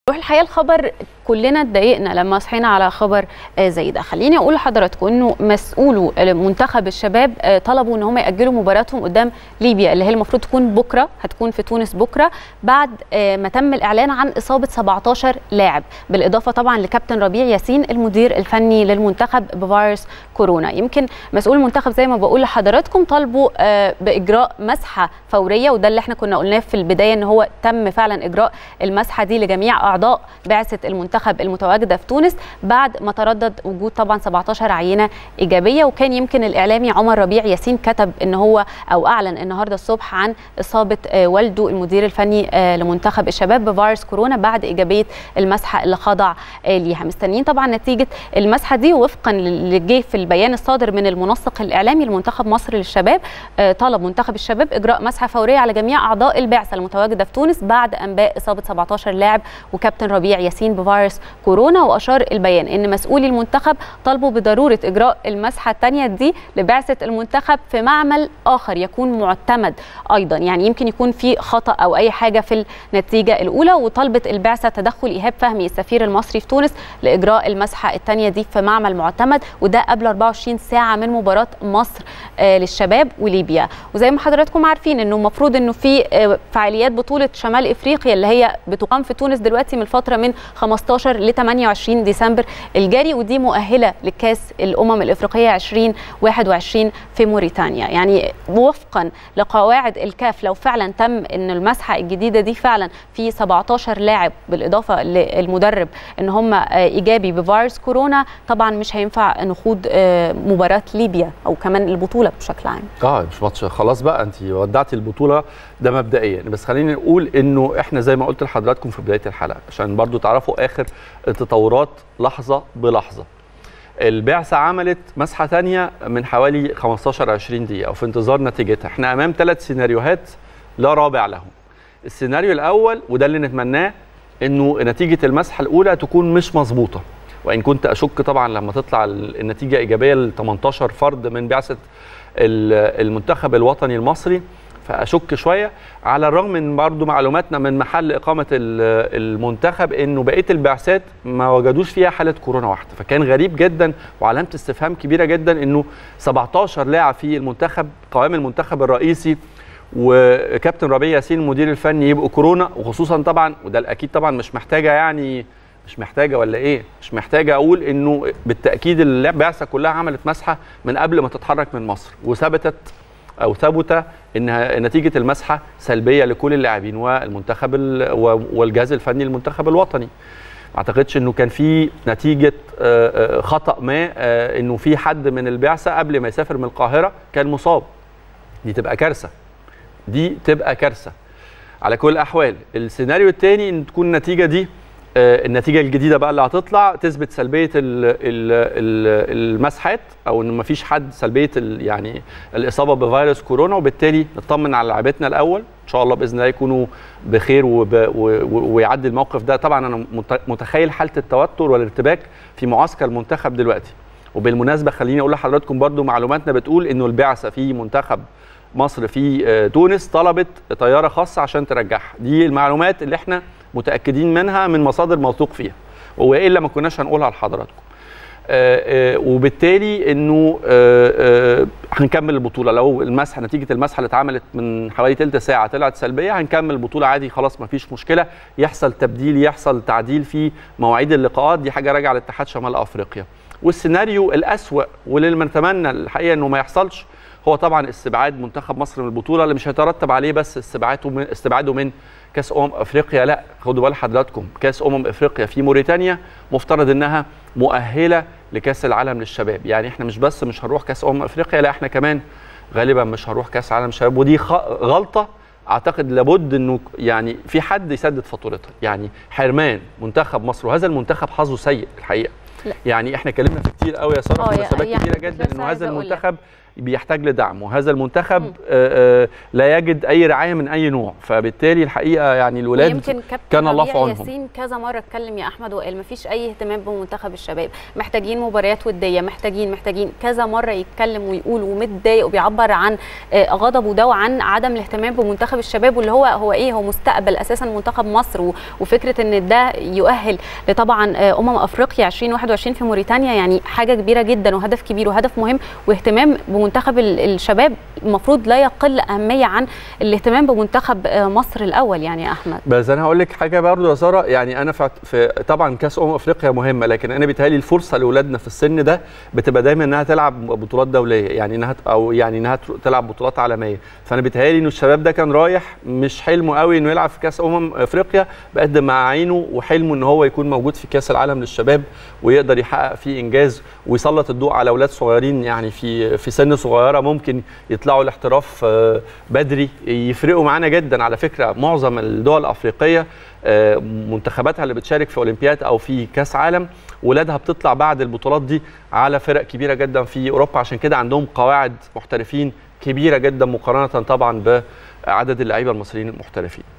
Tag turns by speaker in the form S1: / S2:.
S1: روح الحقيقه الخبر كلنا اتضايقنا لما صحينا على خبر زي ده خليني اقول لحضراتكم انه مسؤولو منتخب الشباب طلبوا ان هم ياجلوا مباراتهم قدام ليبيا اللي هي المفروض تكون بكره هتكون في تونس بكره بعد ما تم الاعلان عن اصابه 17 لاعب بالاضافه طبعا لكابتن ربيع ياسين المدير الفني للمنتخب بفيروس كورونا يمكن مسؤول المنتخب زي ما بقول لحضراتكم طالبوا باجراء مسحه فوريه وده اللي احنا كنا قلناه في البدايه ان هو تم فعلا اجراء المسحه دي لجميع اعضاء بعثه المنتخب المتواجده في تونس بعد ما تردد وجود طبعا 17 عينه ايجابيه وكان يمكن الاعلامي عمر ربيع ياسين كتب ان هو او اعلن النهارده الصبح عن اصابه والده المدير الفني لمنتخب الشباب بفيروس كورونا بعد ايجابيه المسحه اللي خضع ليها مستنيين طبعا نتيجه المسحه دي وفقا اللي جه في البيان الصادر من المنسق الاعلامي لمنتخب مصر للشباب طلب منتخب الشباب اجراء مسحه فوريه على جميع اعضاء البعثه المتواجده في تونس بعد انباء اصابه 17 لاعب وكابتن ربيع ياسين بفيروس كورونا واشار البيان ان مسؤولي المنتخب طالبوا بضروره اجراء المسحه الثانيه دي لبعثه المنتخب في معمل اخر يكون معتمد ايضا يعني يمكن يكون في خطا او اي حاجه في النتيجه الاولى وطلبت البعثه تدخل ايهاب فهمي السفير المصري في تونس لاجراء المسحه الثانيه دي في معمل معتمد وده قبل 24 ساعه من مباراه مصر للشباب وليبيا وزي ما حضراتكم عارفين انه المفروض انه في فعاليات بطوله شمال افريقيا اللي هي بتقام في تونس دلوقتي من الفتره من 15 ل 28 ديسمبر الجاري ودي مؤهله لكاس الامم الافريقيه 2021 في موريتانيا يعني وفقا لقواعد الكاف لو فعلا تم ان المسحه الجديده دي فعلا في 17 لاعب بالاضافه للمدرب ان هم ايجابي بفيروس كورونا طبعا مش هينفع نخوض مباراه ليبيا او كمان البطوله بشكل عام
S2: اه مش ماتش خلاص بقى انت ودعتي البطوله ده مبدئيا بس خلينا نقول انه احنا زي ما قلت لحضراتكم في بدايه الحلقه عشان برضو تعرفوا اخر التطورات لحظه بلحظه البعثه عملت مسحه ثانيه من حوالي 15 20 دقيقه وفي انتظار نتيجتها احنا امام ثلاث سيناريوهات لا رابع لهم السيناريو الاول وده اللي نتمناه انه نتيجه المسحه الاولى تكون مش مظبوطه وان كنت اشك طبعا لما تطلع النتيجه ايجابيه ل 18 فرد من بعثه المنتخب الوطني المصري فاشك شويه على الرغم من برضو معلوماتنا من محل اقامه المنتخب انه بقيه البعثات ما وجدوش فيها حاله كورونا واحده فكان غريب جدا وعلامه استفهام كبيره جدا انه 17 لاعب في المنتخب قوام المنتخب الرئيسي وكابتن ربيع ياسين المدير الفني يبقوا كورونا وخصوصا طبعا وده الاكيد طبعا مش محتاجه يعني مش محتاجه ولا ايه مش محتاجه اقول انه بالتاكيد البعثه كلها عملت مسحه من قبل ما تتحرك من مصر وثبتت او ثبت ان نتيجه المسحه سلبيه لكل اللاعبين والمنتخب والجهاز الفني للمنتخب الوطني ما اعتقدش انه كان في نتيجه خطا ما انه في حد من البعثه قبل ما يسافر من القاهره كان مصاب دي تبقى كارثه دي تبقى كارثه على كل الاحوال السيناريو الثاني ان تكون النتيجه دي النتيجه الجديده بقى اللي هتطلع تثبت سلبيه المسحات او ان مفيش حد سلبيه يعني الاصابه بفيروس كورونا وبالتالي نطمن على لعيبتنا الاول ان شاء الله باذن الله يكونوا بخير ويعدي الموقف ده طبعا انا متخيل حاله التوتر والارتباك في معسكر المنتخب دلوقتي وبالمناسبه خليني اقول لحضراتكم برضو معلوماتنا بتقول انه البعثه في منتخب مصر في تونس طلبت طياره خاصه عشان ترجعها دي المعلومات اللي احنا متاكدين منها من مصادر موثوق فيها والا ما كناش هنقولها لحضراتكم وبالتالي انه هنكمل البطوله لو المسحه نتيجه المسحه اللي اتعملت من حوالي ثلث ساعه طلعت سلبيه هنكمل البطوله عادي خلاص ما فيش مشكله يحصل تبديل يحصل تعديل في مواعيد اللقاءات دي حاجه راجعه لاتحاد شمال افريقيا والسيناريو الاسوا واللي نتمنى الحقيقه انه ما يحصلش هو طبعا استبعاد منتخب مصر من البطوله اللي مش هيترتب عليه بس استبعاده من استبعاده من كاس امم افريقيا لا خدوا بال حضراتكم كاس امم افريقيا في موريتانيا مفترض انها مؤهله لكاس العالم للشباب يعني احنا مش بس مش هنروح كاس امم افريقيا لا احنا كمان غالبا مش هنروح كاس عالم الشباب ودي غلطه اعتقد لابد انه يعني في حد يسدد فاتورتها يعني حرمان منتخب مصر وهذا المنتخب حظه سيء الحقيقه لا. يعني احنا اتكلمنا في كتير قوي يا ساره في مناسبات كتيره جدا انه هذا المنتخب بيحتاج لدعم وهذا المنتخب آه، آه، لا يجد اي رعايه من اي نوع فبالتالي الحقيقه يعني الولاد
S1: يمكن كابتن
S2: كان الله في
S1: ربيع
S2: عونهم
S1: ياسين كذا مره اتكلم يا احمد وقال مفيش اي اهتمام بمنتخب الشباب محتاجين مباريات وديه محتاجين محتاجين كذا مره يتكلم ويقول ومتضايق وبيعبر عن آه، غضبه ده وعن عدم الاهتمام بمنتخب الشباب واللي هو هو ايه هو مستقبل اساسا منتخب مصر و- وفكره ان ده يؤهل لطبعا آه، امم افريقيا 2021 في موريتانيا يعني حاجه كبيره جدا وهدف كبير وهدف مهم واهتمام بمنتخب ال- الشباب المفروض لا يقل اهميه عن الاهتمام بمنتخب آه، مصر الاول يعني يا احمد
S2: بس انا هقول لك حاجه برضو يا ساره يعني انا في, في طبعا كاس امم افريقيا مهمه لكن انا بيتهيألي الفرصه لاولادنا في السن ده بتبقى دايما انها تلعب بطولات دوليه يعني انها او يعني انها تر- تلعب بطولات عالميه فانا بيتهيألي انه الشباب ده كان رايح مش حلمه قوي انه يلعب في كاس امم افريقيا بقد مع عينه وحلمه ان هو يكون موجود في كاس العالم للشباب ويقدر يحقق فيه انجاز ويسلط الضوء على اولاد صغيرين يعني في في سن صغيره ممكن يطلعوا الاحتراف آه، بدري يفرقوا معانا جدا على فكره معظم الدول الافريقيه آه، منتخباتها اللي بتشارك في اولمبياد او في كاس عالم ولادها بتطلع بعد البطولات دي على فرق كبيره جدا في اوروبا عشان كده عندهم قواعد محترفين كبيره جدا مقارنه طبعا بعدد اللعيبه المصريين المحترفين